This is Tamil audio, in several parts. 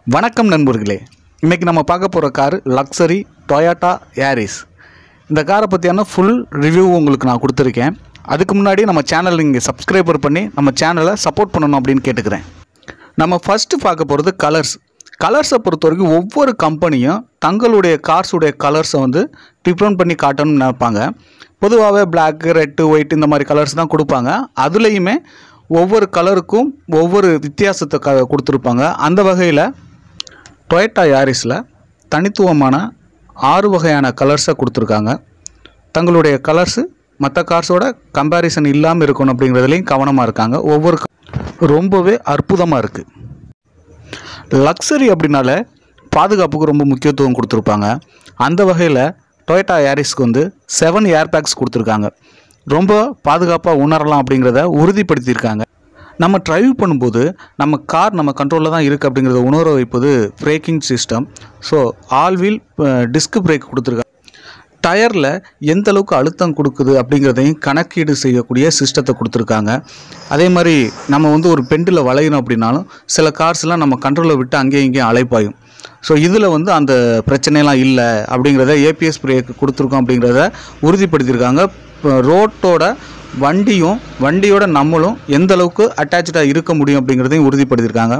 வணக்கம் நண்பர்களே இன்றைக்கி நம்ம பார்க்க போகிற கார் லக்ஸரி டொயாட்டா ஏரிஸ் இந்த காரை பற்றியான ஃபுல் ரிவ்யூ உங்களுக்கு நான் கொடுத்துருக்கேன் அதுக்கு முன்னாடி நம்ம சேனல் நீங்கள் சப்ஸ்கிரைபர் பண்ணி நம்ம சேனலை சப்போர்ட் பண்ணணும் அப்படின்னு கேட்டுக்கிறேன் நம்ம ஃபஸ்ட்டு பார்க்க போகிறது கலர்ஸ் கலர்ஸை பொறுத்த வரைக்கும் ஒவ்வொரு கம்பெனியும் தங்களுடைய கார்ஸுடைய கலர்ஸை வந்து டிஃப்ரெண்ட் பண்ணி காட்டணும்னு நினைப்பாங்க பொதுவாகவே Black ரெட்டு ஒயிட் இந்த மாதிரி கலர்ஸ் தான் கொடுப்பாங்க அதுலேயுமே ஒவ்வொரு கலருக்கும் ஒவ்வொரு வித்தியாசத்தை க கொடுத்துருப்பாங்க அந்த வகையில் டொயட்டா யாரிஸில் தனித்துவமான ஆறு வகையான கலர்ஸை கொடுத்துருக்காங்க தங்களுடைய கலர்ஸு மற்ற கார்ஸோட கம்பேரிசன் இல்லாமல் இருக்கணும் அப்படிங்கிறதுலையும் கவனமாக இருக்காங்க ஒவ்வொரு க- ரொம்பவே அற்புதமாக இருக்குது லக்ஸரி அப்படின்னால பாதுகாப்புக்கு ரொம்ப முக்கியத்துவம் கொடுத்துருப்பாங்க அந்த வகையில் டொயட்டா ஏரிஸ்க்கு வந்து செவன் ஏர் பேக்ஸ் கொடுத்துருக்காங்க ரொம்ப பாதுகாப்பாக உணரலாம் அப்படிங்கிறத உறுதிப்படுத்தியிருக்காங்க நம்ம டிரைவ் பண்ணும்போது நம்ம கார் நம்ம கண்ட்ரோலில் தான் இருக்குது அப்படிங்கிறத உணர வைப்பது braking system so all wheel disc brake கொடுத்துருக்காங்க டயரில் எந்த அளவுக்கு அழுத்தம் கொடுக்குது அப்படிங்கிறதையும் கணக்கீடு செய்யக்கூடிய சிஸ்டத்தை கொடுத்துருக்காங்க அதே மாதிரி நம்ம வந்து ஒரு பெண்டில் வளையணும் அப்படின்னாலும் சில கார்ஸ்லாம் நம்ம கண்ட்ரோலை விட்டு அங்கேயும் இங்கேயும் அலைப்பாயும் ஸோ இதில் வந்து அந்த பிரச்சனையெல்லாம் இல்லை அப்படிங்கிறத ஏபிஎஸ் பிரேக் கொடுத்துருக்கோம் அப்படிங்கிறத உறுதிப்படுத்தியிருக்காங்க இப்போ ரோட்டோட வண்டியும் வண்டியோட நம்மளும் எந்த அளவுக்கு அட்டாச்சாக இருக்க முடியும் அப்படிங்கிறதையும் உறுதிப்படுத்தியிருக்காங்க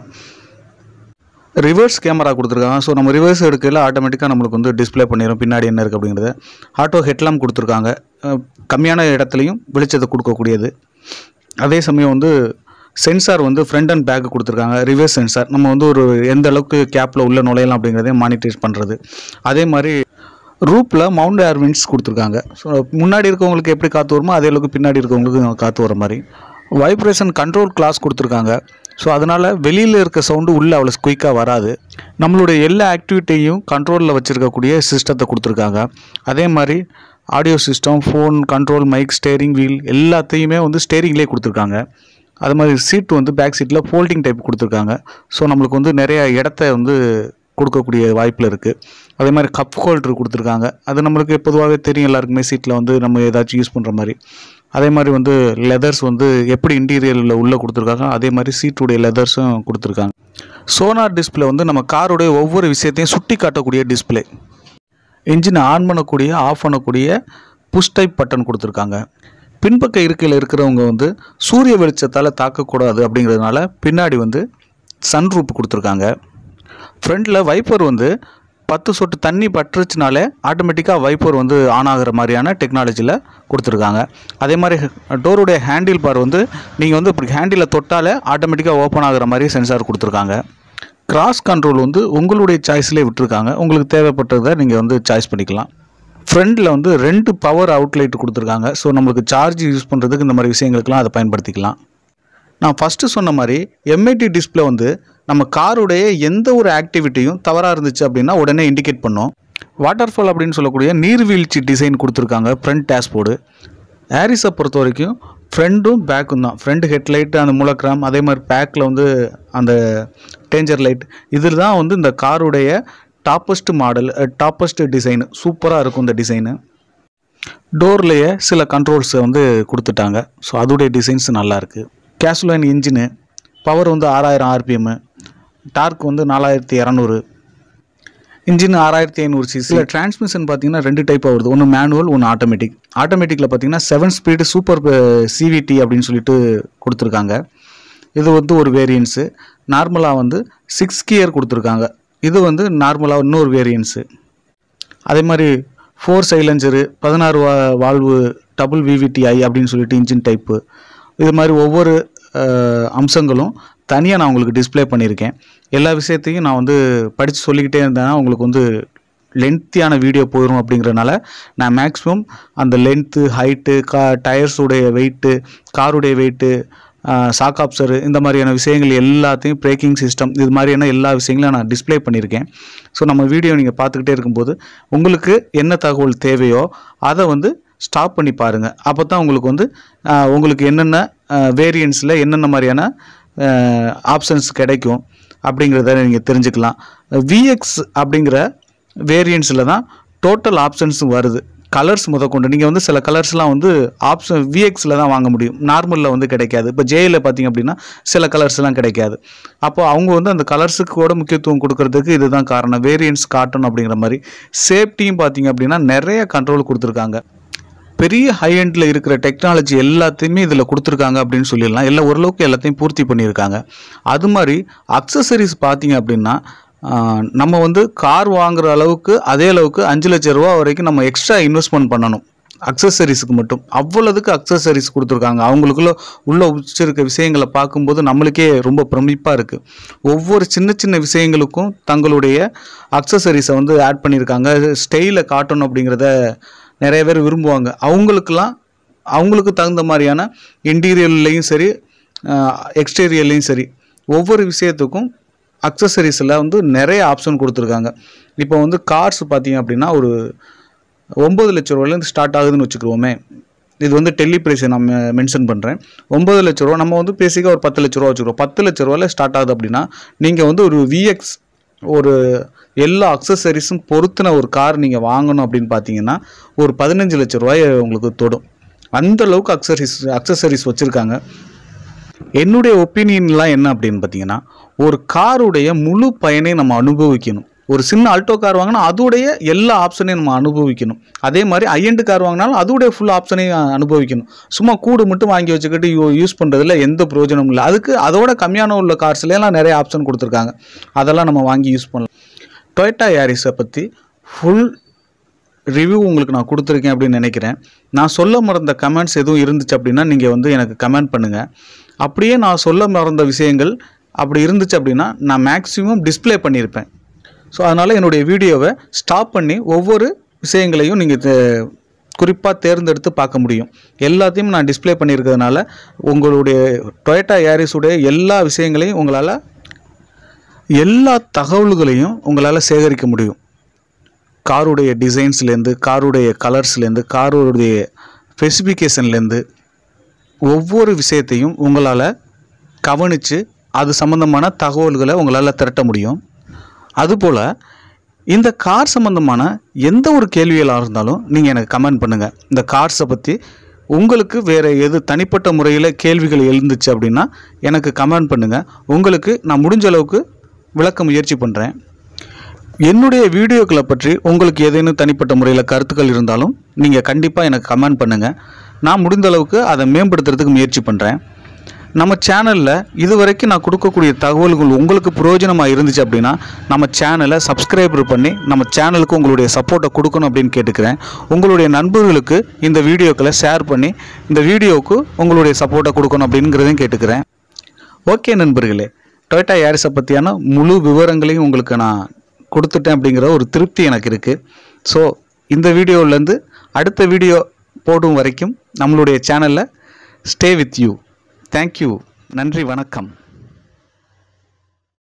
ரிவர்ஸ் கேமரா கொடுத்துருக்காங்க ஸோ நம்ம ரிவர்ஸ் எடுக்கையில் ஆட்டோமேட்டிக்காக நம்மளுக்கு வந்து டிஸ்ப்ளே பண்ணிடும் பின்னாடி என்ன இருக்குது அப்படிங்கிறத ஆட்டோ ஹெட்லாம் கொடுத்துருக்காங்க அஹ் கம்மியான இடத்துலையும் வெளிச்சத்தை கொடுக்கக்கூடியது அதே சமயம் வந்து சென்சார் வந்து ஃப்ரண்ட் அண்ட் பேக் கொடுத்துருக்காங்க ரிவர்ஸ் சென்சார் நம்ம வந்து ஒரு எந்த அளவுக்கு கேப்பில் உள்ள நுழையலாம் அப்படிங்கிறதையும் மானிட்டர் பண்ணுறது அதே மாதிரி ரூப்பில் மவுண்ட் ஏர் விண்ட்ஸ் கொடுத்துருக்காங்க ஸோ முன்னாடி இருக்கவங்களுக்கு எப்படி காற்று வருமோ அதே அளவுக்கு பின்னாடி இருக்கவங்களுக்கு காற்று வர மாதிரி வைப்ரேஷன் கண்ட்ரோல் கிளாஸ் கொடுத்துருக்காங்க ஸோ அதனால் வெளியில் இருக்க சவுண்டு உள்ளே அவ்வளோ குயிக்காக வராது நம்மளுடைய எல்லா ஆக்டிவிட்டியையும் கண்ட்ரோலில் வச்சுருக்கக்கூடிய சிஸ்டத்தை கொடுத்துருக்காங்க அதே மாதிரி audio system phone control mic steering wheel எல்லாத்தையுமே வந்து ஸ்டேரிங்லேயே கொடுத்துருக்காங்க அது மாதிரி சீட் வந்து பேக் சீட்டில் ஃபோல்டிங் டைப் கொடுத்துருக்காங்க ஸோ நம்மளுக்கு வந்து நிறைய இடத்த வந்து கொடுக்கக்கூடிய வாய்ப்பில் இருக்குது அதே மாதிரி கப் ஹோல்டர் கொடுத்துருக்காங்க அது நம்மளுக்கு பொதுவாகவே தெரியும் எல்லாருக்குமே சீட்டில் வந்து நம்ம ஏதாச்சும் யூஸ் பண்ணுற மாதிரி அதே மாதிரி வந்து லெதர்ஸ் வந்து எப்படி இன்டீரியரில் உள்ளே கொடுத்துருக்காங்க அதே மாதிரி சீட்டுடைய லெதர்ஸும் கொடுத்துருக்காங்க சோனார் டிஸ்ப்ளே வந்து நம்ம காருடைய ஒவ்வொரு விஷயத்தையும் சுட்டி காட்டக்கூடிய டிஸ்ப்ளே இன்ஜினை ஆன் பண்ணக்கூடிய ஆஃப் பண்ணக்கூடிய புஷ் டைப் பட்டன் கொடுத்துருக்காங்க பின்பக்க இருக்கையில் இருக்கிறவங்க வந்து சூரிய வெளிச்சத்தால் தாக்கக்கூடாது அப்படிங்கிறதுனால பின்னாடி வந்து சன்ரூப் கொடுத்துருக்காங்க ஃப்ரண்ட்டில் வைப்பர் வந்து பத்து சொட்டு தண்ணி பட்டுருச்சுனாலே ஆட்டோமேட்டிக்காக வைப்பர் வந்து ஆன் ஆகிற மாதிரியான டெக்னாலஜியில் கொடுத்துருக்காங்க அதே மாதிரி டோருடைய ஹேண்டில் பார் வந்து நீங்கள் வந்து இப்படி ஹேண்டிலை தொட்டாலே ஆட்டோமேட்டிக்காக ஓப்பன் ஆகிற மாதிரி சென்சார் கொடுத்துருக்காங்க கிராஸ் கண்ட்ரோல் வந்து உங்களுடைய சாய்ஸ்லேயே விட்டுருக்காங்க உங்களுக்கு தேவைப்பட்டதை நீங்கள் வந்து சாய்ஸ் பண்ணிக்கலாம் ஃப்ரண்டில் வந்து ரெண்டு பவர் அவுட்லைட் கொடுத்துருக்காங்க ஸோ நம்மளுக்கு சார்ஜ் யூஸ் பண்ணுறதுக்கு இந்த மாதிரி விஷயங்களுக்கெல்லாம் அதை பயன்படுத்திக்கலாம் நான் ஃபஸ்ட்டு சொன்ன மாதிரி எம்ஐடி டிஸ்ப்ளே வந்து நம்ம காருடைய எந்த ஒரு ஆக்டிவிட்டியும் தவறாக இருந்துச்சு அப்படின்னா உடனே இண்டிகேட் பண்ணும் வாட்டர்ஃபால் அப்படின்னு சொல்லக்கூடிய நீர்வீழ்ச்சி டிசைன் கொடுத்துருக்காங்க ஃப்ரண்ட் டேஷ்போர்டு ஏரிஸை பொறுத்த வரைக்கும் ஃப்ரண்ட்டும் பேக்கும் தான் ஃப்ரண்ட் ஹெட்லைட்டு அந்த முழக்ராம் அதே மாதிரி பேக்கில் வந்து அந்த டேஞ்சர் லைட் இதில் தான் வந்து இந்த காருடைய டாப்பஸ்ட் மாடல் டாப்பஸ்ட் டிசைனு சூப்பராக இருக்கும் இந்த டிசைனு டோர்லேயே சில கண்ட்ரோல்ஸை வந்து கொடுத்துட்டாங்க ஸோ அதோடைய டிசைன்ஸ் நல்லா இருக்குது கேசுலைன் இன்ஜினு பவர் வந்து ஆறாயிரம் ஆர்பிஎம்மு டார்க் வந்து நாலாயிரத்தி இரநூறு இன்ஜின் ஆறாயிரத்தி ஐநூறு சிசி இதில் டிரான்ஸ்மிஷன் பார்த்தீங்கன்னா ரெண்டு டைப்பாக வருது ஒன்று மேனுவல் ஒன்று ஆட்டோமேட்டிக் ஆட்டோமேட்டிக்கில் பார்த்தீங்கன்னா செவன் ஸ்பீடு சூப்பர் சிவிடி அப்படின்னு சொல்லிட்டு கொடுத்துருக்காங்க இது வந்து ஒரு வேரியன்ஸு நார்மலாக வந்து சிக்ஸ் கியர் கொடுத்துருக்காங்க இது வந்து நார்மலாக இன்னொரு வேரியன்ஸு அதே மாதிரி ஃபோர் சைலன்சரு பதினாறு வா வால்வு டபுள் விவிடிஐ அப்படின்னு சொல்லிட்டு இன்ஜின் டைப்பு இது மாதிரி ஒவ்வொரு அஹ், அம்சங்களும் தனியாக நான் உங்களுக்கு டிஸ்ப்ளே பண்ணியிருக்கேன் எல்லா விஷயத்தையும் நான் வந்து படித்து சொல்லிக்கிட்டே இருந்தேன்னா உங்களுக்கு வந்து லென்த்தியான வீடியோ போயிடும் அப்படிங்கிறனால நான் மேக்ஸிமம் அந்த லென்த்து ஹைட்டு கா டயர்ஸுடைய வெயிட்டு காருடைய வெயிட்டு சாக் ஆப்சரு இந்த மாதிரியான விஷயங்கள் எல்லாத்தையும் பிரேக்கிங் சிஸ்டம் இது மாதிரியான எல்லா விஷயங்களையும் நான் டிஸ்ப்ளே பண்ணியிருக்கேன் ஸோ நம்ம வீடியோ நீங்கள் பார்த்துக்கிட்டே இருக்கும்போது உங்களுக்கு என்ன தகவல் தேவையோ அதை வந்து ஸ்டாப் பண்ணி பாருங்கள் அப்போ தான் உங்களுக்கு வந்து ஆஹ், உங்களுக்கு என்னென்ன வேரியன்ஸில் என்னென்ன மாதிரியான ஆப்ஷன்ஸ் கிடைக்கும் அப்படிங்கிறத நீங்கள் தெரிஞ்சுக்கலாம் விஎக்ஸ் அப்படிங்கிற வேரியன்ஸில் தான் டோட்டல் ஆப்ஷன்ஸும் வருது கலர்ஸ் முதற்கொண்டு நீங்கள் வந்து சில கலர்ஸ்லாம் வந்து ஆப்ஷன் விஎக்ஸில் தான் வாங்க முடியும் நார்மலில் வந்து கிடைக்காது இப்போ ஜேயில் பார்த்தீங்க அப்படின்னா சில கலர்ஸ்லாம் கிடைக்காது அப்போ அவங்க வந்து அந்த கலர்ஸுக்கு கூட முக்கியத்துவம் கொடுக்கறதுக்கு இதுதான் காரணம் வேரியன்ஸ் காட்டணும் அப்படிங்கிற மாதிரி சேஃப்டியும் பார்த்தீங்க அப்படின்னா நிறைய கண்ட்ரோல் கொடுத்துருக்காங்க பெரிய ஹை எண்டில் இருக்கிற டெக்னாலஜி எல்லாத்தையுமே இதில் கொடுத்துருக்காங்க அப்படின்னு சொல்லிடலாம் எல்லாம் ஓரளவுக்கு எல்லாத்தையும் பூர்த்தி பண்ணியிருக்காங்க அது மாதிரி அக்சசரிஸ் பார்த்தீங்க அப்படின்னா ஆஹ், நம்ம வந்து கார் வாங்குற அளவுக்கு அதே அளவுக்கு அஞ்சு லட்ச ரூபா வரைக்கும் நம்ம எக்ஸ்ட்ரா இன்வெஸ்ட்மெண்ட் பண்ணணும் அக்சசரிஸுக்கு மட்டும் அவ்வளவுக்கு அக்சசரிஸ் கொடுத்துருக்காங்க அவங்களுக்குள்ள உள்ள உச்சிருக்க விஷயங்களை பார்க்கும்போது நம்மளுக்கே ரொம்ப பிரமிப்பாக இருக்குது ஒவ்வொரு சின்ன சின்ன விஷயங்களுக்கும் தங்களுடைய அக்சசரிஸை வந்து ஆட் பண்ணியிருக்காங்க ஸ்டைலை காட்டணும் அப்படிங்கிறத நிறைய பேர் விரும்புவாங்க அவங்களுக்கெல்லாம் அவங்களுக்கு தகுந்த மாதிரியான இன்டீரியர்லேயும் சரி எக்ஸ்டீரியர்லேயும் சரி ஒவ்வொரு விஷயத்துக்கும் அக்சசரிஸில் வந்து நிறைய ஆப்ஷன் கொடுத்துருக்காங்க இப்போ வந்து கார்ஸ் பார்த்தீங்க அப்படின்னா ஒரு ஒம்பது லட்ச ரூபாயிலேருந்து ஸ்டார்ட் ஆகுதுன்னு வச்சுக்கிருவோமே இது வந்து டெல்லி ப்ரைஸை நான் மென்ஷன் பண்ணுறேன் ஒம்பது லட்ச ரூபா நம்ம வந்து பேசிக்காக ஒரு பத்து லட்ச ரூபா வச்சுக்கிறோம் பத்து லட்ச ரூபாயில் ஸ்டார்ட் ஆகுது அப்படின்னா நீங்கள் வந்து ஒரு விஎக்ஸ் ஒரு எல்லா அக்சசரிஸும் பொருத்தின ஒரு கார் நீங்கள் வாங்கணும் அப்படின்னு பார்த்தீங்கன்னா ஒரு பதினஞ்சு லட்ச ரூபாயை உங்களுக்கு தொடும் அந்த அளவுக்கு அக்சசரிஸ் அக்சசரிஸ் வச்சுருக்காங்க என்னுடைய ஒப்பீனியன்லாம் என்ன அப்படின்னு பார்த்தீங்கன்னா ஒரு காருடைய முழு பயனை நம்ம அனுபவிக்கணும் ஒரு சின்ன ஆல்டோ கார் வாங்கினா அதோடைய எல்லா ஆப்ஷனையும் நம்ம அனுபவிக்கணும் அதே மாதிரி ஐஎண்டு கார் வாங்கினாலும் அதோடைய ஃபுல் ஆப்ஷனையும் அனுபவிக்கணும் சும்மா கூடு மட்டும் வாங்கி வச்சுக்கிட்டு யூஸ் பண்ணுறதுல எந்த பிரயோஜனமும் இல்லை அதுக்கு அதோட கம்மியான உள்ள கார்ஸ்லாம் நிறைய ஆப்ஷன் கொடுத்துருக்காங்க அதெல்லாம் நம்ம வாங்கி யூஸ் பண்ணலாம் டொயட்டா யாரிஸை பற்றி ஃபுல் ரிவ்யூ உங்களுக்கு நான் கொடுத்துருக்கேன் அப்படின்னு நினைக்கிறேன் நான் சொல்ல மறந்த கமெண்ட்ஸ் எதுவும் இருந்துச்சு அப்படின்னா நீங்கள் வந்து எனக்கு கமெண்ட் பண்ணுங்கள் அப்படியே நான் சொல்ல மறந்த விஷயங்கள் அப்படி இருந்துச்சு அப்படின்னா நான் மேக்ஸிமம் டிஸ்ப்ளே பண்ணியிருப்பேன் ஸோ அதனால் என்னுடைய வீடியோவை ஸ்டாப் பண்ணி ஒவ்வொரு விஷயங்களையும் நீங்கள் குறிப்பாக தேர்ந்தெடுத்து பார்க்க முடியும் எல்லாத்தையும் நான் டிஸ்ப்ளே பண்ணியிருக்கிறதுனால உங்களுடைய டொயட்டா ஏரிஸுடைய எல்லா விஷயங்களையும் உங்களால் எல்லா தகவல்களையும் உங்களால் சேகரிக்க முடியும் காருடைய டிசைன்ஸ்லேருந்து காருடைய கலர்ஸ்லேருந்து காருடைய ஸ்பெசிஃபிகேஷன்லேருந்து ஒவ்வொரு விஷயத்தையும் உங்களால் கவனித்து அது சம்மந்தமான தகவல்களை உங்களால் திரட்ட முடியும் அதுபோல் இந்த கார் சம்மந்தமான எந்த ஒரு கேள்விகளாக இருந்தாலும் நீங்கள் எனக்கு கமெண்ட் பண்ணுங்கள் இந்த கார்ஸை பற்றி உங்களுக்கு வேறு எது தனிப்பட்ட முறையில் கேள்விகள் எழுந்துச்சு அப்படின்னா எனக்கு கமெண்ட் பண்ணுங்கள் உங்களுக்கு நான் முடிஞ்ச அளவுக்கு விளக்க முயற்சி பண்ணுறேன் என்னுடைய வீடியோக்களை பற்றி உங்களுக்கு ஏதேனும் தனிப்பட்ட முறையில் கருத்துக்கள் இருந்தாலும் நீங்கள் கண்டிப்பாக எனக்கு கமெண்ட் பண்ணுங்கள் நான் முடிந்த அளவுக்கு அதை மேம்படுத்துறதுக்கு முயற்சி பண்ணுறேன் நம்ம சேனலில் இதுவரைக்கும் நான் கொடுக்கக்கூடிய தகவல்கள் உங்களுக்கு பிரயோஜனமாக இருந்துச்சு அப்படின்னா நம்ம சேனலை சப்ஸ்கிரைபர் பண்ணி நம்ம சேனலுக்கு உங்களுடைய சப்போர்ட்டை கொடுக்கணும் அப்படின்னு கேட்டுக்கிறேன் உங்களுடைய நண்பர்களுக்கு இந்த வீடியோக்களை ஷேர் பண்ணி இந்த வீடியோவுக்கு உங்களுடைய சப்போர்ட்டை கொடுக்கணும் அப்படிங்கிறதையும் கேட்டுக்கிறேன் ஓகே நண்பர்களே டொயோட்டா யாரிஸை பற்றியான முழு விவரங்களையும் உங்களுக்கு நான் கொடுத்துட்டேன் அப்படிங்கிற ஒரு திருப்தி எனக்கு இருக்குது ஸோ இந்த வீடியோவிலேருந்து அடுத்த வீடியோ போடும் வரைக்கும் நம்மளுடைய சேனலில் ஸ்டே வித் யூ தேங்க்யூ நன்றி வணக்கம்